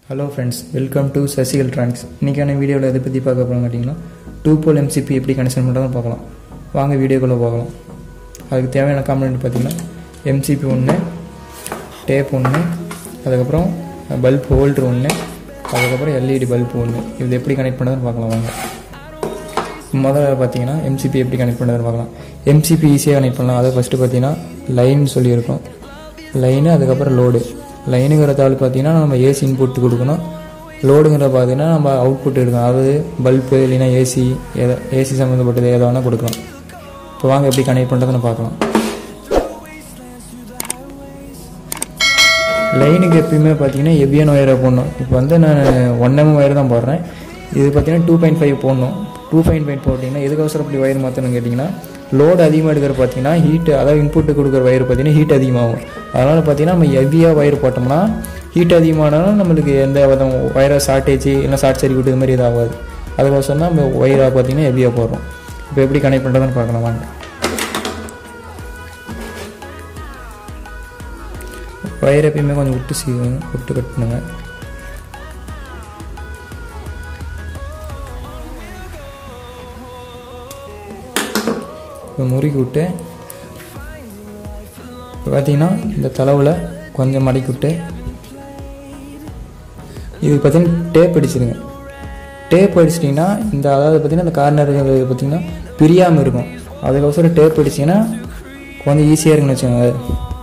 hello friends welcome to Sasi electronics இன்றைக்கான வீடியோவில் எதை பற்றி பார்க்க போகிறோம் கேட்டிங்கன்னா டூ போல் எம்சிபி எப்படி கனெக்ஷன் பண்ணுறதுன்னு பார்க்கலாம் வாங்க வீடியோக்குள்ளே பார்க்கலாம் அதுக்கு தேவையான காம்பனண்ட் பார்த்தீங்கன்னா எம்சிபி ஒன்று டேப் ஒன்று அதுக்கப்புறம் பல்ப் ஹோல்டர் ஒன்று அதுக்கப்புறம் எல்இடி பல்ப் ஒன்று இது எப்படி கனெக்ட் பண்ணுறதுன்னு பார்க்கலாம் வாங்க முதல்ல பார்த்தீங்கன்னா எம்சிபி எப்படி கனெக்ட் பண்ணுறதுன்னு பார்க்கலாம் எம்சிபி ஈஸியாக கனெக்ட் பண்ணலாம் அதை ஃபஸ்ட்டு பார்த்தீங்கன்னா லைன் சொல்லியிருக்கோம் லைனு அதுக்கப்புறம் லோடு லைனுங்கிற தாள் பார்த்தீங்கன்னா நம்ம ஏசி இன்புட் கொடுக்கணும் லோடுங்கிற பார்த்தீங்கன்னா நம்ம அவுட்புட் எடுக்கணும் அதாவது பல்பு இல்லைன்னா ஏசி எதை ஏசி சம்மந்தப்பட்டது எதை வேணால் கொடுக்கலாம் இப்போ வாங்க எப்படி கனெக்ட் பண்ணுறதுன்னு பார்க்கலாம் லைனுக்கு எப்பயுமே பார்த்தீங்கன்னா ஹெவியான ஒயரை போடணும் இப்போ வந்து நான் ஒன் எம் ஒயர் தான் போடுறேன் இது பார்த்தீங்கன்னா டூ பாயிண்ட் ஃபைவ் போடணும் டூ பாயிண்ட் ஃபைவ் போட்டிங்கன்னா எதுக்கோசரம் அப்படி ஒயர் மாற்றணும்னு கேட்டிங்கன்னா லோடு அதிகமாக எடுக்கிற பார்த்தீங்கன்னா ஹீட் அதாவது இன்புட்டு கொடுக்குற ஒயர் பார்த்தீங்கன்னா ஹீட் அதிகமாகும் அதனால் பார்த்தீங்கன்னா நம்ம ஹெவியாக ஒயர் போட்டோம்னா ஹீட் அதிகமானாலும் நம்மளுக்கு எந்த விதம் ஒயரை ஷார்ட்டேஜ் இல்லை ஷார்ட் சர்க்யூட் இது மாதிரி இதாகாது அதுக்கோசரம் தான் நம்ம ஒயராக பார்த்தீங்கன்னா ஹெவியாக போடுறோம் இப்போ எப்படி கனெக்ட் பண்ணுறதுன்னு பார்க்கலாம் வாங்க ஒயர் எப்பயுமே கொஞ்சம் விட்டு சீவுங்க விட்டு கட் பண்ணுங்க இப்போ முறுக்கி விட்டு இப்போ பார்த்தீங்கன்னா இந்த தளவில் கொஞ்சம் மடக்கி விட்டு இது பார்த்தீங்கன்னா டேப் அடிச்சிருங்க டேப் அடிச்சிட்டிங்கன்னா இந்த அதாவது பார்த்தீங்கன்னா இந்த கார்னர் பார்த்தீங்கன்னா பிரியாமல் இருக்கும் அதுக்கோசரம் டேப் அடிச்சிங்கன்னா கொஞ்சம் ஈஸியாக இருக்குன்னு வச்சுக்கோங்க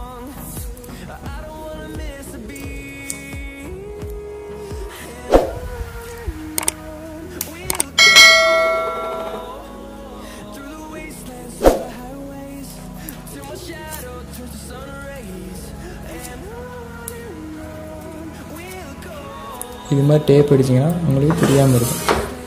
இது மாதிரி டேப் அடிச்சிங்கன்னா உங்களுக்கு தெரியாமல் இருக்கும்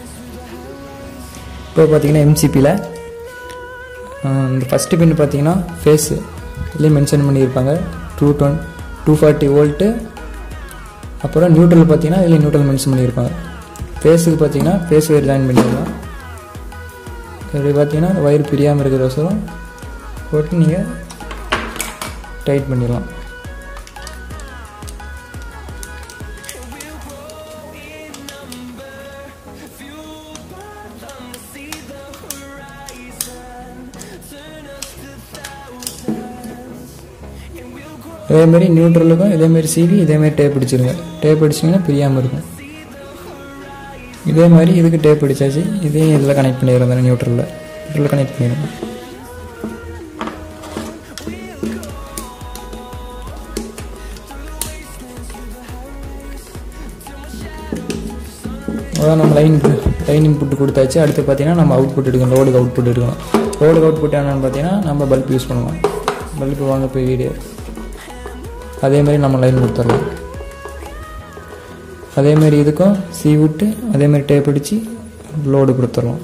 இப்போ பார்த்தீங்கன்னா எம்சிபியில் இந்த ஃபஸ்ட்டு பின் பார்த்தீங்கன்னா ஃபேஸு இதுலேயும் மென்ஷன் பண்ணியிருப்பாங்க two twenty to forty volt அப்புறம் நியூட்ரல் பார்த்தீங்கன்னா இதில் நியூட்ரல் மென்ஷன் பண்ணியிருப்பாங்க ஃபேஸுக்கு பார்த்தீங்கன்னா ஃபேஸ் ஒயர் ஜாயின் பண்ணிடலாம் இப்படி பார்த்தீங்கன்னா ஒயர் பிரியாமல் இருக்கிறவசரம் போட்டு நீங்கள் டைட் பண்ணிடலாம் இதேமாரி நியூட்ரலுக்கும் இதேமாரி சீவி இதேமாரி டேப் அடிச்சிருங்க டேப் அடிச்சிங்கன்னா பிரியாமல் இருக்கும் இதே மாதிரி இதுக்கு டேப் அடிச்சாச்சு இதையும் இதில் கனெக்ட் பண்ணிடுறேன் நியூட்ரலில் நியூட்ரலில் கனெக்ட் பண்ணிடுங்க அதான் நம்ம லைன் லைன் இன்புட் கொடுத்தாச்சு அடுத்து பார்த்தீங்கன்னா நம்ம அவுட்புட் எடுக்கணும் லோடுக்கு அவுட்புட் எடுக்கணும் லோடுக்கு அவுட்புட் என்னன்னு பார்த்தீங்கன்னா நம்ம பல்ப் யூஸ் பண்ணுவோம் பல்ப் வாங்க போய் வீடியோ அதே மாதிரி நம்ம லைன் கொடுத்துடலாம் அதேமாரி இதுக்கும் சீ விட்டு அதேமாரி டேப் அடித்து லோடு கொடுத்துடலாம்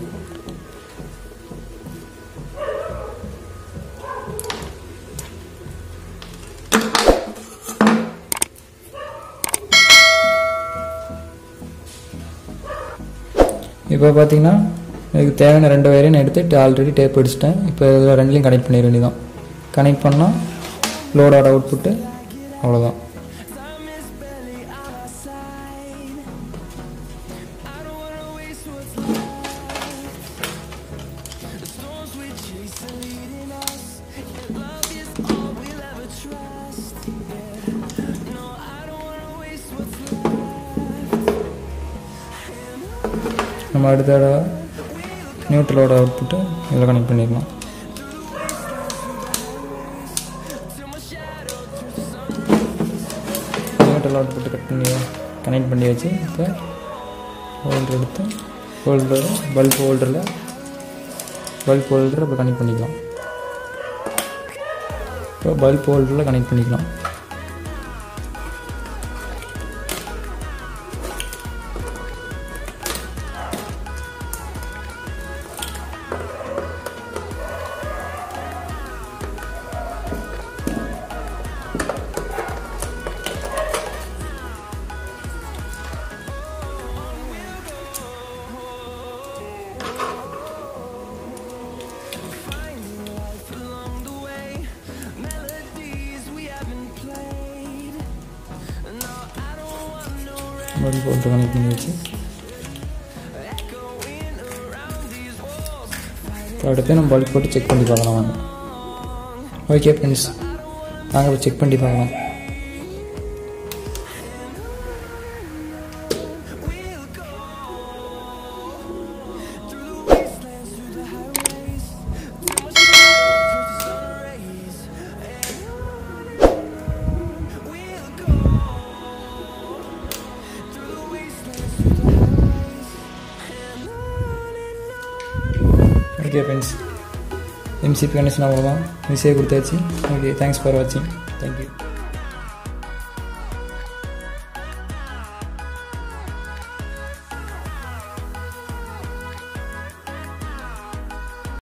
இப்போ பார்த்தீங்கன்னா இதுக்கு தேவையான ரெண்டு வயரையும் நான் எடுத்து ஆல்ரெடி டேப் அடிச்சிட்டேன் இப்போ இதில் ரெண்டுலையும் கனெக்ட் பண்ணிட வேண்டியதான் கனெக்ட் பண்ணால் லோடோட அவுட்புட்டு அவ்வளோதான் நம்ம அடுத்த தடவை நியூட்ரலோட அவுட்புட்டு இதில் கனெக்ட் பண்ணிடலாம் நியூட்ரல் அவுட்புட்டு கட் பண்ணி கனெக்ட் பண்ணி வச்சு இப்போ ஹோல்டர் எடுத்து ஹோல்டர் பல்ப் ஹோல்டரில் பல்ப் ஹோல்டர் இப்போ கனெக்ட் பண்ணிக்கலாம் இப்போ பல்ப் ஹோல்டரில் கனெக்ட் பண்ணிக்கலாம் பல்ப் போட்டு கனெக்ட் பண்ணி வச்சு இப்போ அடுத்து நம்ம பல்ப் போட்டு செக் பண்ணி பார்க்கலாம் வாங்க ஓகே ஃப்ரெண்ட்ஸ் நாங்கள் இப்போ செக் பண்ணி பார்க்கலாம் ஓகே ஃப்ரெண்ட்ஸ் எம்சிபி கனெக்ஷன் அவ்வளோதான் ஈஸியாக கொடுத்தாச்சு ஓகே தேங்க்ஸ் ஃபார் வாட்சிங்